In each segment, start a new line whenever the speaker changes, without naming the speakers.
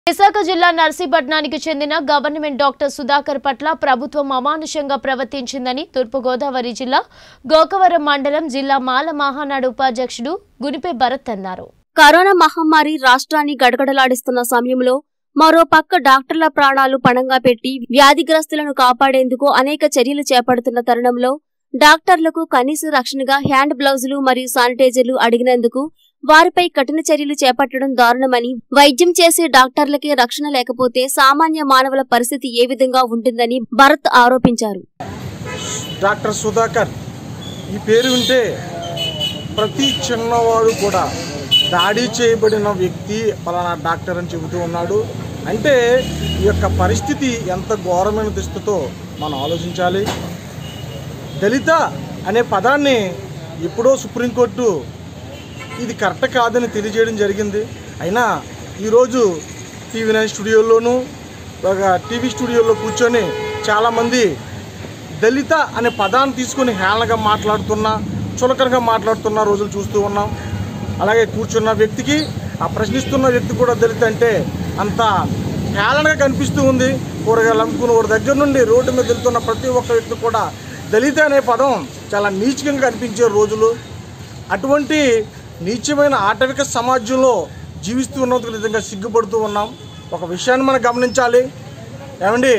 విశాఖ జిల్లా నర్సీపట్నానికి చెందిన government doctor Sudhakar పట్ల ప్రభుత్వం అమానుషంగా ప్రవర్తించిందని తూర్పుగోదావరి జిల్లా గోకవరం మండలం జిల్లా మాల మహానాడు ఉపాధ్యక్షుడు గునిపే భరత్ అన్నారు
కరోనా మహమ్మారి రాష్ట్రాన్ని గడగడలాడిస్తున్న సమయంలో మరో పక్క డాక్టర్ల ప్రాణాలు పణంగా పెట్టి వ్యాధిగ్రస్తులను కాపాడేందుకు అనేక చర్యలు చేపడుతున్న తరుణంలో డాక్టర్లకు కనీస రక్షణగా హ్యాండ్ గ్లౌజులు మరియు శానిటైజర్లు అడిగినందుకు వారిపై కఠిన చర్యలు చేపట్టడం దారుణమని వైద్యం చేసే డాక్టర్లకే రక్షణ లేకపోతే సామాన్య మానవుల పరిస్థితి ఏ విధంగా ఉంటుందని భరత్ ఆరోపించారు
డాక్టర్ సుధాకర్ ఈ పేరు వింటే ప్రతి చిన్నవాడు కూడా దాడి చేయబడిన వ్యక్తి పలానా డాక్టర్ అని చెబుతూ ఉన్నాడు అంటే ఈ యొక్క పరిస్థితి ఎంత ఘోరమైన దుస్థితో మనం ఆలోచించాలి దళిత అనే పదాన్ని ఎప్పుడో సుప్రీంకోర్టు ఇది కరెక్ట్ కాదని తెలియజేయడం జరిగింది అయినా ఈరోజు టీవీ నైన్ స్టూడియోలోను ఒక టీవీ స్టూడియోలో కూర్చొని చాలామంది దళిత అనే పదాన్ని తీసుకొని హేళనగా మాట్లాడుతున్న చులకనగా మాట్లాడుతున్న రోజులు చూస్తూ ఉన్నాం అలాగే కూర్చున్న వ్యక్తికి ఆ ప్రశ్నిస్తున్న వ్యక్తి కూడా దళిత అంటే అంత హేళనగా కనిపిస్తూ ఉంది కూరగాయలు అమ్ముకుని వాడి దగ్గర నుండి రోడ్డు మీద వెళ్తున్న ప్రతి ఒక్క వ్యక్తి కూడా దళిత అనే పదం చాలా నీచకంగా కనిపించే రోజులు అటువంటి నీచమైన ఆటవిక సమాజంలో జీవిస్తూ ఉన్నందుకు నిజంగా సిగ్గుపడుతూ ఉన్నాం ఒక విషయాన్ని మనం గమనించాలి ఏమండి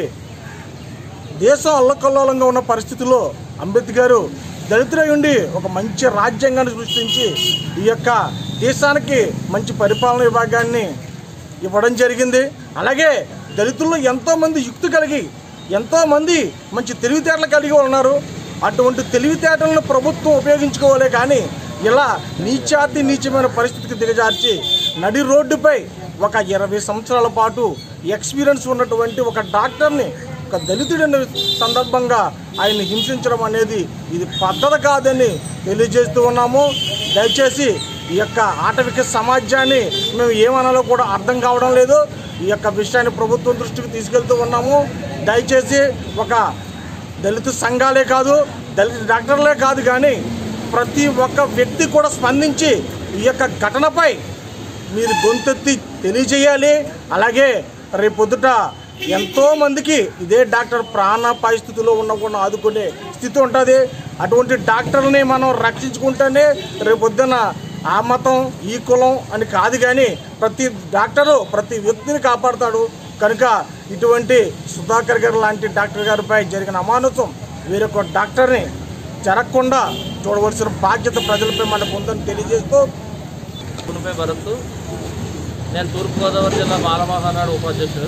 దేశం అల్లకల్లోలంగా ఉన్న పరిస్థితుల్లో అంబేద్కర్ దళితులై ఉండి ఒక మంచి రాజ్యాంగాన్ని సృష్టించి ఈ యొక్క దేశానికి మంచి పరిపాలన విభాగాన్ని ఇవ్వడం జరిగింది అలాగే దళితుల్లో ఎంతోమంది యుక్తి కలిగి ఎంతోమంది మంచి తెలివితేటలు కలిగి ఉన్నారు అటువంటి తెలివితేటలను ప్రభుత్వం ఉపయోగించుకోవాలి కానీ ఇలా నీచాతి నీచమైన పరిస్థితికి దిగజార్చి నడి రోడ్డుపై ఒక ఇరవై సంవత్సరాల పాటు ఎక్స్పీరియన్స్ ఉన్నటువంటి ఒక డాక్టర్ని ఒక దళితుడైన సందర్భంగా ఆయన్ని హింసించడం అనేది ఇది పద్ధతి కాదని తెలియజేస్తూ ఉన్నాము దయచేసి ఈ యొక్క ఆటవిక సమాజాన్ని మేము ఏమనాలో కూడా అర్థం కావడం లేదు ఈ యొక్క విషయాన్ని ప్రభుత్వం దృష్టికి తీసుకెళ్తూ ఉన్నాము దయచేసి ఒక దళిత సంఘాలే కాదు దళిత డాక్టర్లే కాదు కానీ ప్రతి ఒక్క వ్యక్తి కూడా స్పందించి ఈ యొక్క ఘటనపై మీరు గొంతెత్తి తెలియజేయాలి అలాగే రేపొద్దుట ఎంతో మందికి ఇదే డాక్టర్ ప్రాణాపాయ స్థితిలో ఉన్న కూడా ఆదుకునే స్థితి ఉంటుంది అటువంటి డాక్టర్ని మనం రక్షించుకుంటేనే రేపొద్దున ఆ మతం ఈ కులం అని కాదు కానీ ప్రతి డాక్టరు ప్రతి వ్యక్తిని కాపాడుతాడు కనుక ఇటువంటి సుధాకర్ గారు లాంటి డాక్టర్ గారిపై జరిగిన అమానుతం వేరొక డాక్టర్ని జరగకుండా చూడవలసిన బాధ్యత ప్రజలపై మనకు ఉందని తెలియజేస్తూ
గునిపై భరత్ నేను తూర్పుగోదావరి జిల్లా మాలమహానాడు ఉపాధ్యక్షుడు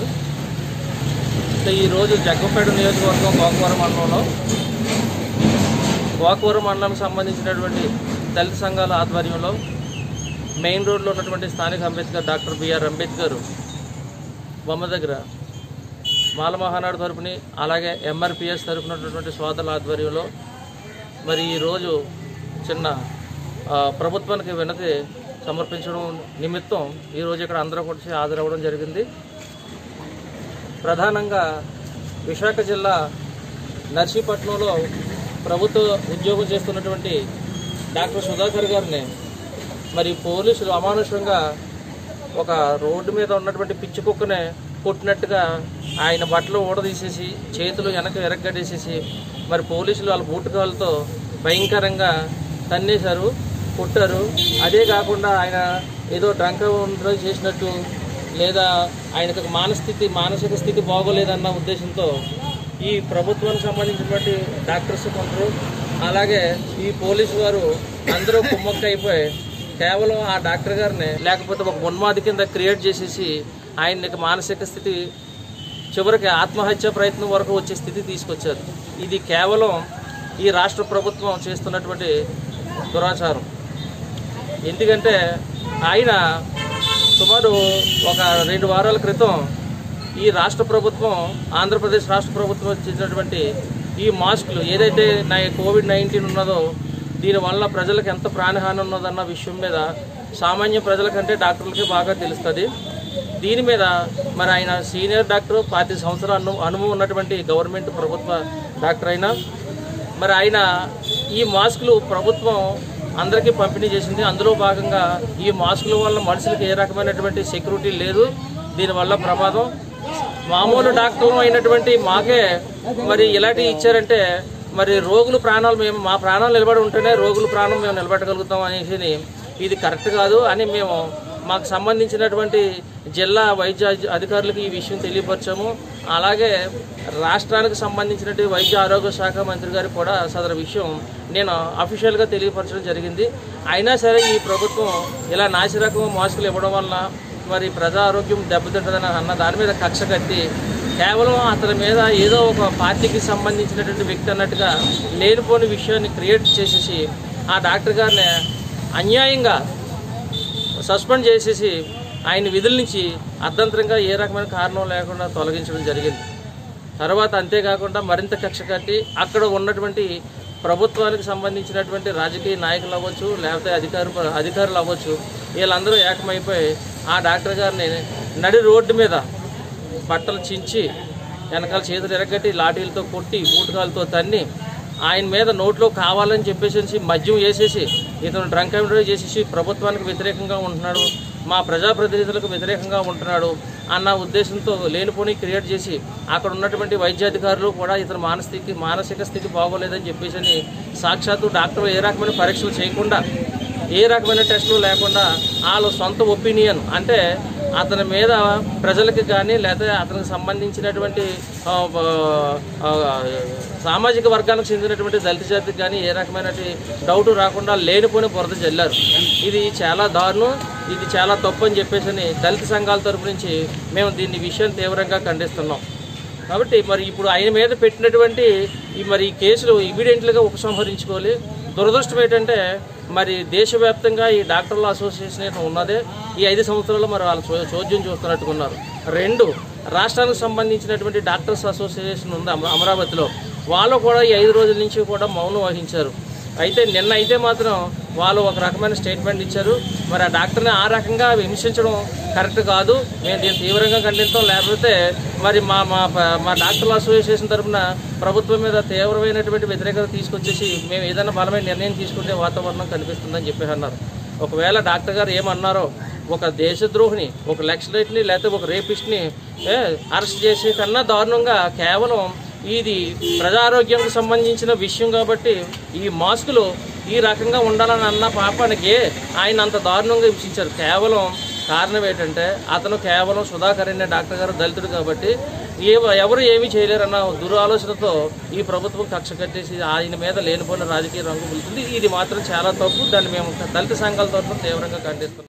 అంటే ఈరోజు జగ్గంపేట నియోజకవర్గం గోకవరం మండలంలో గోకవరం మండలానికి సంబంధించినటువంటి దళిత సంఘాల ఆధ్వర్యంలో మెయిన్ రోడ్లో ఉన్నటువంటి స్థానిక అంబేద్కర్ డాక్టర్ బిఆర్ అంబేద్కర్ బొమ్మ దగ్గర మాలమహానాడు తరపుని అలాగే ఎంఆర్పిఎస్ తరపున ఉన్నటువంటి సోదరుల ఆధ్వర్యంలో మరి ఈరోజు చిన్న ఆ, ప్రభుత్వానికి వినతి సమర్పించడం నిమిత్తం ఈరోజు ఇక్కడ అందరూ వచ్చి హాజరవ్వడం జరిగింది ప్రధానంగా విశాఖ జిల్లా నర్సీపట్నంలో ప్రభుత్వ ఉద్యోగం చేస్తున్నటువంటి డాక్టర్ సుధాకర్ గారిని మరి పోలీసులు అమానుషంగా ఒక రోడ్డు మీద ఉన్నటువంటి పిచ్చి కుక్కనే కొట్టినట్టుగా ఆయన బట్టలు ఊడదీసేసి చేతులు వెనక ఎరగడేసేసి మరి పోలీసులు వాళ్ళ బూటకాలతో భయంకరంగా తన్నేశారు కొట్టారు అదే కాకుండా ఆయన ఏదో డ్రంక్ చేసినట్టు లేదా ఆయనకు ఒక మానస్థితి మానసిక స్థితి బాగోలేదన్న ఉద్దేశంతో ఈ ప్రభుత్వానికి సంబంధించినటువంటి డాక్టర్స్ కొందరు అలాగే ఈ పోలీసు వారు అందరూ కుమ్మక్క అయిపోయి కేవలం ఆ డాక్టర్ గారిని లేకపోతే ఒక ఉన్మాది కింద క్రియేట్ చేసేసి ఆయనకి మానసిక స్థితి చివరికి ఆత్మహత్య ప్రయత్నం వరకు వచ్చే స్థితి తీసుకొచ్చారు ఇది కేవలం ఈ రాష్ట్ర ప్రభుత్వం చేస్తున్నటువంటి దురాచారం ఎందుకంటే ఆయన సుమారు ఒక రెండు వారాల క్రితం ఈ రాష్ట్ర ప్రభుత్వం ఆంధ్రప్రదేశ్ రాష్ట్ర ప్రభుత్వం ఇచ్చినటువంటి ఈ మాస్కులు ఏదైతే నా కోవిడ్ నైన్టీన్ ఉన్నదో దీనివల్ల ప్రజలకు ఎంత ప్రాణహాని ఉన్నదన్న విషయం మీద సామాన్య ప్రజల కంటే డాక్టర్లకి బాగా తెలుస్తుంది దీని మీద మరి ఆయన సీనియర్ డాక్టర్ పాతి సంవత్సరాల అను అనుభవం ఉన్నటువంటి గవర్నమెంట్ ప్రభుత్వ డాక్టర్ అయినా మరి ఆయన ఈ మాస్కులు ప్రభుత్వం అందరికీ పంపిణీ చేసింది అందులో భాగంగా ఈ మాస్కుల వల్ల మనుషులకు ఏ రకమైనటువంటి సెక్యూరిటీ లేదు దీనివల్ల ప్రమాదం మామూలు డాక్టర్లు అయినటువంటి మాకే మరి ఇలాంటివి ఇచ్చారంటే మరి రోగులు ప్రాణాలు మేము మా ప్రాణాలు నిలబడి ఉంటేనే రోగుల ప్రాణం మేము నిలబెట్టగలుగుతాం అనేసి ఇది కరెక్ట్ కాదు అని మేము మాకు సంబంధించినటువంటి జిల్లా వైద్య అధి- అధికారులకు ఈ విషయం తెలియపరచాము అలాగే రాష్ట్రానికి సంబంధించినటువంటి వైద్య ఆరోగ్య శాఖ మంత్రి గారికి కూడా సదరు విషయం నేను అఫీషియల్గా తెలియపరచడం జరిగింది అయినా సరే ఈ ప్రభుత్వం ఇలా నాసిరకం మాస్కులు ఇవ్వడం వల్ల మరి ప్రజా ఆరోగ్యం దెబ్బతింటుందని అన్న దాని మీద కక్ష కట్టి కేవలం అతని మీద ఏదో ఒక పార్టీకి సంబంధించినటువంటి వ్యక్తి అన్నట్టుగా లేనిపోని విషయాన్ని క్రియేట్ చేసేసి ఆ డాక్టర్ గారిని అన్యాయంగా సస్పెండ్ చేసేసి ఆయన విధుల నుంచి అర్ధంతరంగా ఏ రకమైన కారణం లేకుండా తొలగించడం జరిగింది తర్వాత అంతేకాకుండా మరింత కక్ష కట్టి అక్కడ ఉన్నటువంటి ప్రభుత్వానికి సంబంధించినటువంటి రాజకీయ నాయకులు అవ్వచ్చు లేకపోతే అధికారు అధికారులు అవ్వచ్చు వీళ్ళందరూ ఏకమైపోయి ఆ డాక్టర్ గారిని నడి రోడ్డు మీద బట్టలు చించి వెనకాల చేతులు ఎరగట్టి లాఠీలతో కొట్టి బూటకాలతో తన్ని ఆయన మీద నోట్లో కావాలని చెప్పేసి మద్యం వేసేసి ఇతను డ్రంక్ అండ్ డ్రైవ్ చేసేసి ప్రభుత్వానికి వ్యతిరేకంగా ఉంటున్నాడు మా ప్రజాప్రతినిధులకు వ్యతిరేకంగా ఉంటున్నాడు అన్న ఉద్దేశంతో లేనిపోని క్రియేట్ చేసి అక్కడ ఉన్నటువంటి వైద్యాధికారులు కూడా ఇతని మానసిక మానసిక స్థితి బాగోలేదని చెప్పేసి అని సాక్షాత్తు డాక్టర్ ఏ రకమైన పరీక్షలు చేయకుండా ఏ రకమైన టెస్టులు లేకుండా వాళ్ళ సొంత ఒపీనియన్ అంటే అతని మీద ప్రజలకి కానీ లేదా అతనికి సంబంధించినటువంటి ఆ, ఆ, సామాజిక వర్గానికి చెందినటువంటి దళిత జాతికి కానీ ఏ రకమైన డౌట్ రాకుండా లేనిపోని బురద జల్లారు ఇది చాలా దారుణం ఇది చాలా తప్పు అని చెప్పేసి అని దళిత సంఘాల తరపు నుంచి మేము దీన్ని విషయాన్ని తీవ్రంగా ఖండిస్తున్నాం కాబట్టి మరి ఇప్పుడు ఆయన మీద పెట్టినటువంటి ఈ మరి ఈ కేసులు ఇమీడియట్లుగా ఉపసంహరించుకోవాలి దురదృష్టం ఏంటంటే మరి దేశవ్యాప్తంగా ఈ డాక్టర్ల అసోసియేషన్ ఉన్నదే ఈ ఐదు సంవత్సరాల్లో మరి వాళ్ళు చో- చోద్యం చూస్తున్నట్టుకున్నారు రెండు రాష్ట్రానికి సంబంధించినటువంటి డాక్టర్స్ అసోసియేషన్ ఉంది అమ- అమరావతిలో వాళ్ళు కూడా ఈ ఐదు రోజుల నుంచి కూడా మౌనం వహించారు అయితే నిన్న అయితే మాత్రం వాళ్ళు ఒక రకమైన స్టేట్మెంట్ ఇచ్చారు మరి ఆ డాక్టర్ని ఆ రకంగా హింసించడం కరెక్ట్ కాదు మేము దీన్ని తీవ్రంగా ఖండిస్తాం లేకపోతే మరి మా మా మా డాక్టర్ల అసోసియేషన్ తరఫున ప్రభుత్వం మీద తీవ్రమైనటువంటి వ్యతిరేకత తీసుకొచ్చేసి మేము ఏదైనా బలమైన నిర్ణయం తీసుకుంటే వాతావరణం కనిపిస్తుందని చెప్పి అన్నారు ఒకవేళ డాక్టర్ గారు ఏమన్నారో ఒక దేశద్రోహిని ఒక లెక్చరేట్ని లేకపోతే ఒక రేపిస్ట్ని ఏ, అరెస్ట్ చేసే కన్నా దారుణంగా కేవలం ఇది ప్రజారోగ్యానికి సంబంధించిన విషయం కాబట్టి ఈ మాస్కులు ఈ రకంగా ఉండాలని అన్న పాపానికి ఆయన అంత దారుణంగా హింసించారు కేవలం కారణం ఏంటంటే అతను కేవలం సుధాకర్ అనే డాక్టర్ గారు దళితుడు కాబట్టి ఏ ఎవరు ఏమీ చేయలేరన్న దురాలోచనతో ఈ ప్రభుత్వం కక్ష కట్టేసి ఆయన మీద లేనిపోయిన రాజకీయ రంగు పులుతుంది ఇది మాత్రం చాలా తప్పు దాన్ని మేము దళిత సంఘాల తరఫున తీవ్రంగా ఖండిస్తున్నాం